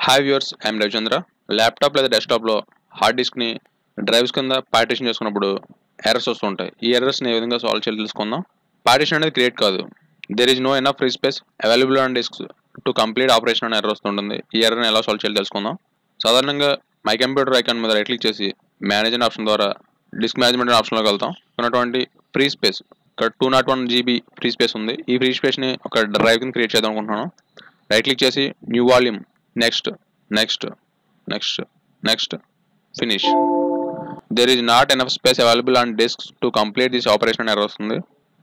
hi viewers I'm Ravichandra laptop లేదా డెస్క్టాప్లో hard డిస్క్ని డ్రైవ్స్ కింద పార్టీషన్ చేసుకున్నప్పుడు ఎర్రర్స్ వస్తుంటాయి ఈ ఎర్రర్స్ని ఏ విధంగా సాల్వ్ చేయాలి తెలుసుకుందాం పార్టీషన్ అనేది క్రియేట్ కాదు there is no enough free space available on disks to complete operation అనే ఎర్రర్ వస్తుంటుంది ఈ ఎర్రర్ని ఎలా సాల్వ్ చేయాలి తెలుసుకుందాం సాధారణంగా మై కంప్యూటర్ ఐకాన్ మీద రైట్ క్లిక్ చేసి మేనేజ్ అనే ఆప్షన్ ద్వారా డిస్క్ మేనేజ్మెంట్ అనే ఆప్షన్లోకి వెళ్తాం ఉన్నటువంటి ఫ్రీ స్పేస్ ఇక్కడ two not one GB free space ఉంది ఈ ఫ్రీ స్పేస్ని ఒక డ్రైవ్ కింద క్రియేట్ చేద్దాం అనుకుంటున్నాను రైట్ క్లిక్ చేసి new volume next next next next finish there is not enough space available on disk to complete this operation error వస్తుంది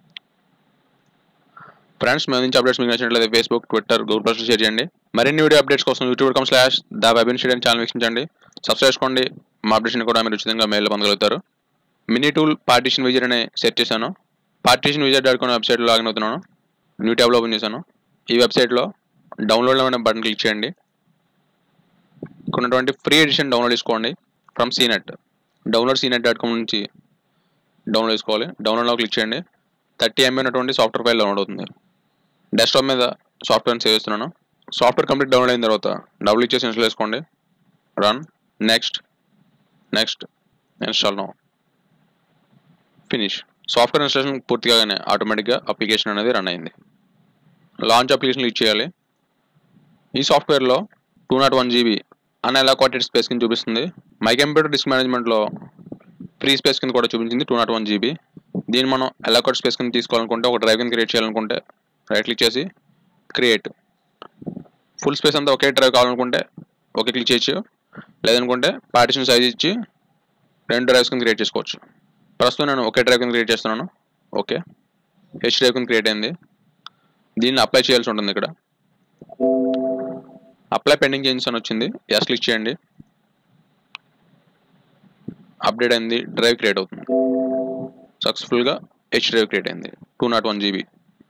friends మేము నుంచి అప్డేట్స్ మీకు నచ్చినట్లయితే Facebook Twitter Google plus share చేయండి మరిన్ని వీడియో అప్డేట్స్ కోసం YouTube com slash the webin shed channel వీక్షించండి subscribe చేసుకోండి మా అప్డేషన్ కూడా మీరు ఉచితంగా మెయిల్ పొందగలుగుతారు మినీ టూల్ పార్టీషన్ విజర్ అనే సెట్ చేశాను పార్టీషన్ విజర్ డాట్ కామ్ వెబ్సైట్లో లాగిన్ అవుతున్నాను న్యూ ట్యాబ్లో ఓపెన్ చేశాను ఈ వెబ్సైట్లో డౌన్లోడ్ అనే బటన్ క్లిక్ చేయండి ఇక్కడ ఉన్నటువంటి ఫ్రీ ఎడిషన్ డౌన్లోడ్ చేసుకోండి from CNET download CNET dot com నుంచి డౌన్లోడ్ చేసుకోవాలి డౌన్లోడ్లో క్లిక్ చేయండి థర్టీ ఎంబీ ఉన్నటువంటి సాఫ్ట్వేర్ ఫైల్ డౌన్లోడ్ అవుతుంది డెస్క్టాప్ మీద సాఫ్ట్వేర్ని సేవ్ చేస్తున్నాను సాఫ్ట్వేర్ కంప్లీట్ డౌన్లోడ్ అయిన తర్వాత డబుల్ ఇచ్చేసి ఇన్స్టాల్ చేసుకోండి run next next install no finish software installation పూర్తి కాగానే ఆటోమేటిక్గా అప్లికేషన్ అనేది రన్ అయింది లాంచ్ అప్లికేషన్ క్లిక్ చేయాలి ఈ సాఫ్ట్వేర్లో టూ నాట్ వన్ జీబీ అని ఎలా క్వాంటిటీ స్పేస్ కింద చూపిస్తుంది మై కంప్యూటర్ డిస్క్ మేనేజ్మెంట్లో ఫ్రీ స్పేస్ కింద కూడా చూపించింది టూ నాట్ వన్ జీబీ దీన్ని మనం ఎలా క్వాంటిటీ స్పేస్ కింద తీసుకోవాలనుకుంటే ఒక డ్రైవ్ కింద క్రియేట్ చేయాలనుకుంటే రైట్ క్లిక్ చేసి క్రియేట్ ఫుల్ స్పేస్ అంతా ఒకే డ్రైవ్ కావాలనుకుంటే ఒకే క్లిక్ చేయొచ్చు లేదనుకుంటే పార్టిషన్ సైజ్ ఇచ్చి రెండు డ్రైవ్స్ కింద క్రియేట్ చేసుకోవచ్చు ప్రస్తుతం నేను ఒకే డ్రైవ్ కింద క్రియేట్ చేస్తున్నాను ఓకే హెచ్ డ్రైవ్ కింద క్రియేట్ అయింది దీన్ని అప్లై చేయాల్సి ఉంటుంది ఇక్కడ అప్లై పెండింగ్ చేంజెస్ అని వచ్చింది ఎస్ క్లిక్ చేయండి అప్డేట్ అయింది డ్రైవ్ క్రియేట్ అవుతుంది సక్సెస్ఫుల్గా హెచ్ డ్రైవ్ క్రియేట్ అయింది two not one GB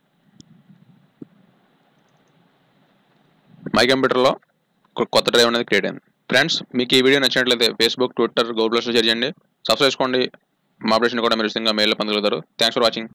my కంప్యూటర్లో కొత్త డ్రైవ్ అనేది క్రియేట్ అయింది ఫ్రెండ్స్ మీకు ఈ వీడియో నచ్చినట్లయితే ఫేస్బుక్ ట్విట్టర్ గూగుల్ ప్లస్లో షేర్ చేయండి సబ్స్క్రైబ్ చేసుకోండి మా అప్డేషన్ కూడా మీరు ఉచితంగా మెయిల్లో పొందగలుగుతారు థ్యాంక్స్ ఫర్ వాచింగ్